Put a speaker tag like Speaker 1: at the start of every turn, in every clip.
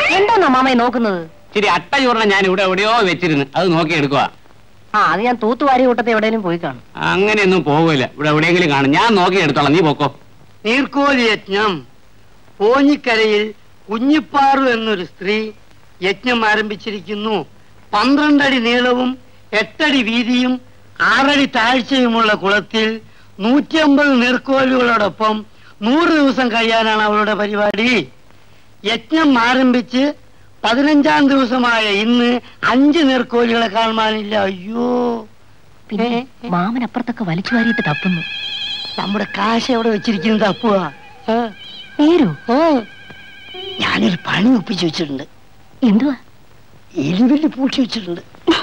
Speaker 1: എന്താന്നാ മാമയെ നോക്കുന്നത്
Speaker 2: ഇച്ചിരി അട്ട ചൂർണം ഞാൻ ഇവിടെ എവിടെയോ വെച്ചിരുന്നു അത് നോക്കി എടുക്കുക
Speaker 1: ആ അത് ഞാൻ തൂത്തുവാരി കൂട്ടത്തെ എവിടെയെങ്കിലും പോയി കാണും
Speaker 2: അങ്ങനെയൊന്നും പോകില്ല ഇവിടെ എവിടെയെങ്കിലും കാണും ഞാൻ നോക്കി എടുത്തോളാം നീ പൊക്കോ
Speaker 3: നീർക്കോലി യജ്ഞം പോഞ്ഞിക്കരയിൽ കുഞ്ഞിപ്പാറു എന്നൊരു സ്ത്രീ യജ്ഞം ആരംഭിച്ചിരിക്കുന്നു പന്ത്രണ്ടടി നീളവും എട്ടടി വീതിയും ആറടി താഴ്ചയുമുള്ള കുളത്തിൽ നൂറ്റിയമ്പത് നീർക്കോലുകളോടൊപ്പം നൂറ് ദിവസം കഴിയാനാണ് അവളുടെ പരിപാടി യജ്ഞം ആരംഭിച്ച് പതിനഞ്ചാം ദിവസമായ ഇന്ന് അഞ്ച് നീർക്കോലുകളെ കാണാനില്ല അയ്യോ
Speaker 1: പിന്നെ
Speaker 3: ഏ?
Speaker 1: മാമൻ അപ്പുറത്തൊക്കെ വലിച്ചു വാരിയിട്ട് തപ്പുന്നു
Speaker 3: നമ്മുടെ കാശ് എവിടെ വെച്ചിരിക്കുന്നത് അപ്പുവാ ഏ?
Speaker 1: നേരോ
Speaker 3: ഏ? ഞാനൊരു പണി ഒപ്പിച്ചു വെച്ചിട്ടുണ്ട്
Speaker 1: എന്തുവാ
Speaker 3: എലിവെല്ലി പൂട്ടി വെച്ചിട്ടുണ്ട്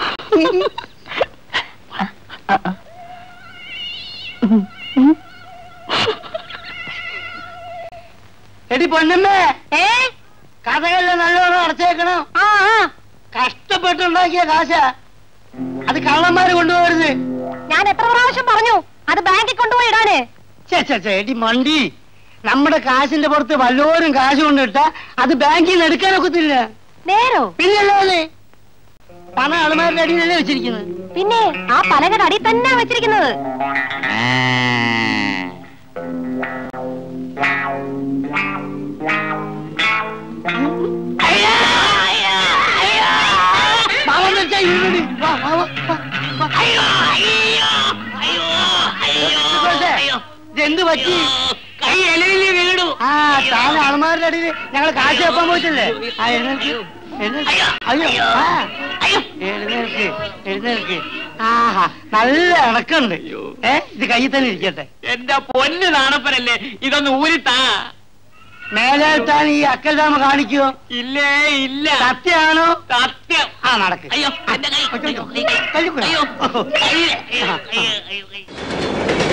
Speaker 1: ആ, ആ. ഉം, ഉം.
Speaker 3: എടി പൊന്നമ്മേ
Speaker 1: ഏ
Speaker 3: കഥകളെല്ലാം നല്ലോണം അടച്ചേക്കണം
Speaker 1: ആ ആ
Speaker 3: കഷ്ടപ്പെട്ടുണ്ടാക്കിയ കാശ അത് കള്ളന്മാര് കൊണ്ടുപോകരുത്
Speaker 1: ഞാൻ എത്ര പ്രാവശ്യം പറഞ്ഞു അത് ബാങ്കിൽ കൊണ്ടുപോയി ഇടാന്
Speaker 3: ചേ ചേ ചേ എടി മണ്ടി നമ്മുടെ കാശിന്റെ പുറത്ത് വല്ലോരും കാശ് കൊണ്ടിട്ട അത് ബാങ്കിൽ നിന്ന് എടുക്കാനൊക്കത്തില്ല
Speaker 1: നേരോ
Speaker 3: പിന്നല്ലേ പണം ആളുമാരുടെ അടിയിലല്ലേ വെച്ചിരിക്കുന്നത്
Speaker 1: പിന്നെ ആ പലകയുടെ അടി തന്നെ വെച്ചിരിക്കുന്നത്
Speaker 3: മാമൻ വെച്ചാ ഇരുടി. വാ, വാ, വാ, വാ, വാ. സുഖോഷേ, ഇതെന്ത് പറ്റി
Speaker 2: കൈ ഇലയില് വീണു
Speaker 3: ആ താൻ ആളുമാരുടെ അടിയിൽ ഞങ്ങൾ കാശ് വെപ്പാൻ പോയിട്ടില്ലേ ആ എഴുന്നേൽക്ക് എഴുന്നേൽക്ക്. അയ്യോ ആ എഴുന്നേൽക്ക് എഴുന്നേൽക്ക് ആഹാ നല്ല ഇണക്കുണ്ട് ഏ ഇത് കയ്യിൽ തന്നെ ഇരിക്കട്ടെ
Speaker 2: എന്റെ പൊന്ന് നാണപ്പനല്ലേ ഇതൊന്ന് ഊരിത്താ
Speaker 3: മേലാൽ താൻ ഈ അക്കൽ ഡാമ കാണിക്കോ
Speaker 2: ഇല്ലേ ഇല്ല
Speaker 3: സത്യാണോ
Speaker 2: സത്യം
Speaker 3: ആ നടക്ക്
Speaker 2: അയ്യോ എന്റെ കൈ
Speaker 3: അയ്യോ,
Speaker 2: അയ്യോ, കൈ, കൈ.
Speaker 3: കൈ കൂടെ.
Speaker 2: അയ്യോ കൈ, അയ്യോ, അയ്യോ, അയ്യോ, അയ്യോ.